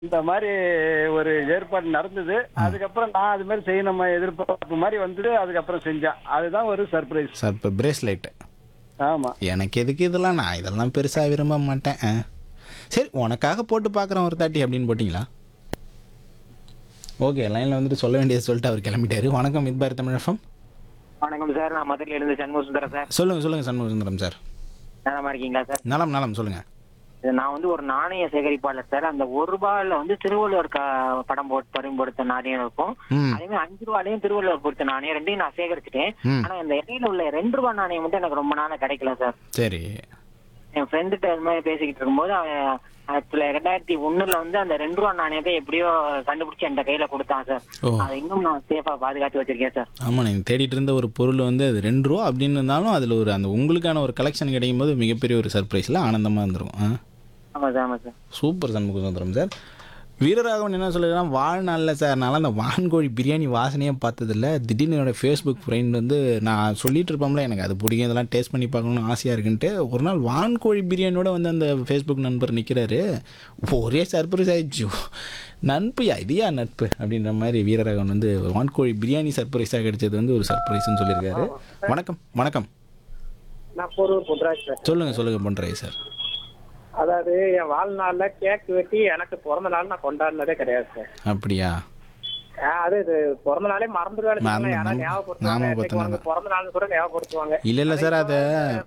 இந்த மாதிரி ஒரு ஏற்பாடு நடந்தது அதுக்கப்புறம் நான் அது மாதிரி செய்யணும் எதிர்பார்ப்பு மாதிரி வந்துட்டு அதுக்கப்புறம் செஞ்சேன் அதுதான் ஒரு சர்ப்ரைஸ் சார் இப்போ பிரேஸ்லெட்டு ஆமா எனக்கு எதுக்கு இதெல்லாம் நான் இதெல்லாம் பெருசாக விரும்ப மாட்டேன் ஆ. சரி உனக்காக போட்டு பார்க்குறேன் ஒரு தாட்டி அப்படின்னு போட்டிங்களா ஓகே லைனில் வந்துட்டு சொல்ல வேண்டியது சொல்லிட்டு அவர் கிளம்பிட்டாரு வணக்கம் மித்பார் தமிழகம் வணக்கம் சார் நான் மதுரையில இருந்து சண்முக சுந்தரம் சார் சொல்லுங்கள் சொல்லுங்கள் சண்முகசுந்தரம் சார் நலமா இருக்கீங்களா சார் நலம் நலம் சொல்லுங்கள் இது நான் வந்து ஒரு நாணய சேகரிப்பாளர் சார் அந்த ஒரு ரூபாயில வந்து திருவள்ளுவர் க- படம் போட்டு படம் பொறுத்த நாணயம் இருக்கும் ம் அதே மாதிரி அஞ்சு ரூபாயிலையும் திருவள்ளுவர் பொறுத்த நாணயம் ரெண்டையும் நான் சேகரிச்சிட்டேன் ம். ஆனா இந்த இடையில உள்ள ரெண்டு ரூபாய் நாணயம் மட்டும் எனக்கு ரொம்ப நாளா கிடைக்கல சார் சரி என் ஃப்ரெண்டுகிட்ட இது மாதிரி பேசிக்கிட்டு இருக்கும்போது அவன் ஆக்சுவலா ரெண்டாயிரத்தி ஒண்ணுல வந்து அந்த ரெண்டு ரூபா நாணயத்தை எப்படியோ கண்டுபிடிச்சு என் கையில கொடுத்தான் சார் ஓ அதை இன்னும் நான் சேஃபா பாதுகாத்து வச்சிருக்கேன் சார் ஆமாம் நீங்கள் தேடிட்டு இருந்த ஒரு பொருள் வந்து அது ரெண்டு ரூபா அப்படின்னு இருந்தாலும் அதில் ஒரு அந்த உங்களுக்கான ஒரு கலெக்ஷன் கிடைக்கும் போது மிகப்பெரிய ஒரு சர்ப்ரைஸில் ஆனந்தமாக இருந்திருக்கும் ஆ ஆமா சார் ஆமா sir super Shanmugasundaram sir Veeraraghavan என்ன சொல்லுறான் வாழ்நாளில் சார் நான் அந்த வான்கோழி பிரியாணி வாசனையே பார்த்ததில்ல திடீர்னு என்னோட ஃபேஸ்புக் ஃப்ரெண்ட் வந்து நான் சொல்லிட்டு இருப்போம்ல எனக்கு அது பிடிக்கும் இதெல்லாம் டேஸ்ட் பண்ணி பார்க்கணும்னு ஆசையாக இருக்குன்ட்டு ஒரு நாள் வான்கோழி பிரியாணியோட வந்து அந்த ஃபேஸ்புக் நண்பர் நிற்கிறாரு ஒரே சர்ப்ரைஸ் ஆயிடுச்சு நட்பு இதையா நட்பு அப்படின்ற மாதிரி வீரராகவன் வந்து வான்கோழி பிரியாணி சர்ப்ரைஸாக கிடைச்சது வந்து ஒரு சர்ப்ரைஸ்னு சொல்லியிருக்காரு வணக்கம் வணக்கம் நான் பொருள் புட்ராஜ் சார் சொல்லுங்கள் சொல்லுங்கள் பண்ணுறேன் சார் அதாவது என் வாழ்நாள்ல கேக் வெட்டி எனக்கு பிறந்த நாள் நான் கொண்டாடினதே கிடையாது சார் அப்படியா ஆஹ் அது இது பிறந்த நாளே மறந்துடுவாங்க மறந்து- யாராவது ஞாபகப்படுத்துவாங்க இன்னைக்கு ஞாபகப்படுத்துனாங்க. உனக்கு பிறந்த நாள் கூட ஞாபகப்படுத்துவாங்க இல்லை இல்லை சார் அதை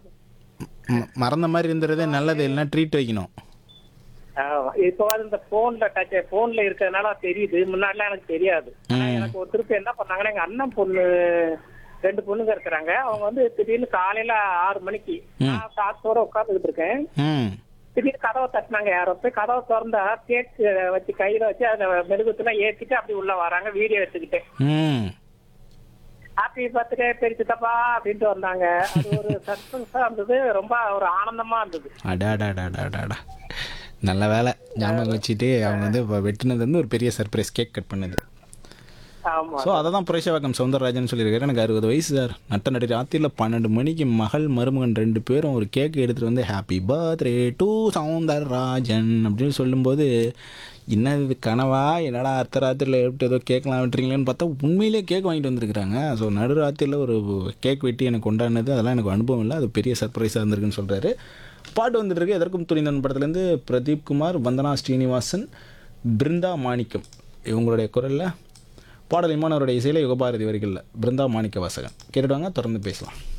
ம- மறந்த மாதிரி இருந்துறதே நல்லது இல்லைன்னா ட்ரீட் வைக்கணும் ஆஹ் இப்போ வந்து இந்த போன்ல டச் போன்ல இருக்கிறதுனால தெரியுது முன்னாடிலாம் எனக்கு தெரியாது ஆனா ம். எனக்கு ஒரு திருப்பி என்ன பண்ணாங்கன்னா எங்க அண்ணன் பொண்ணு ரெண்டு பொண்ணுங்க இருக்கிறாங்க அவங்க வந்து திடீர்னு காலையில ஆறு மணிக்கு நான் காத்தோட உட்காந்துக்கிட்டு இருக்கேன் ம் திடீர்னு கதவை தட்டினாங்க யாரோ போய் கதவை திறந்தா கேக் வச்சு கையில வச்சு அதை மெழுகுத்துலாம் ஏத்திட்டு அப்படி உள்ள வராங்க வீடியோ எடுத்துக்கிட்டு ம் ஹாப்பி பர்த்டே பெரிய சித்தப்பா அப்படின்ட்டு வந்தாங்க அது ஒரு சஸ்பென்ஸா இருந்தது ரொம்ப ஒரு ஆனந்தமா இருந்தது அடாடாடாடாடாடா நல்ல வேலை ஞாபகம் வச்சுட்டு அவங்க வந்து இப்போ வெட்டினது வந்து ஒரு பெரிய சர்ப்ரைஸ் கேக் கட் பண்ணது ஆமா ஸோ அதை தான் புரேஷவாக்கம் சவுந்தரராஜன் சொல்லியிருக்காரு எனக்கு அறுபது வயசு சார் நட்ட நடி ராத்திரியில் பன்னெண்டு மணிக்கு மகள் மருமகன் ரெண்டு பேரும் ஒரு கேக் எடுத்துகிட்டு வந்து ஹாப்பி பர்த்டே டு சவுந்தரராஜன் அப்படின்னு சொல்லும்போது என்ன இது கனவா என்னடா அர்த்த ராத்திரியில் எப்படி ஏதோ கேட்கலாம் விட்டுறீங்களேன்னு பார்த்தா உண்மையிலேயே கேக் வாங்கிட்டு வந்திருக்கிறாங்க ஸோ நடு ராத்திரியில் ஒரு கேக் வெட்டி எனக்கு கொண்டாடினது அதெல்லாம் எனக்கு அனுபவம் இல்லை அது பெரிய சர்ப்ரைஸாக இருந்திருக்குன்னு சொல்கிறாரு பாட்டு வந்துட்டு இருக்கு எதற்கும் துணிந்தன் படத்துலேருந்து பிரதீப் குமார் வந்தனா ஸ்ரீனிவாசன் பிருந்தா மாணிக்கம் இவங்களுடைய குரலில் பாடல் இமானவருடைய இசையில் யுகபாரதி வரிகளில் பிருந்தா மாணிக்க வாசகன் கேட்டுடுவாங்க தொடர்ந்து பேசலாம்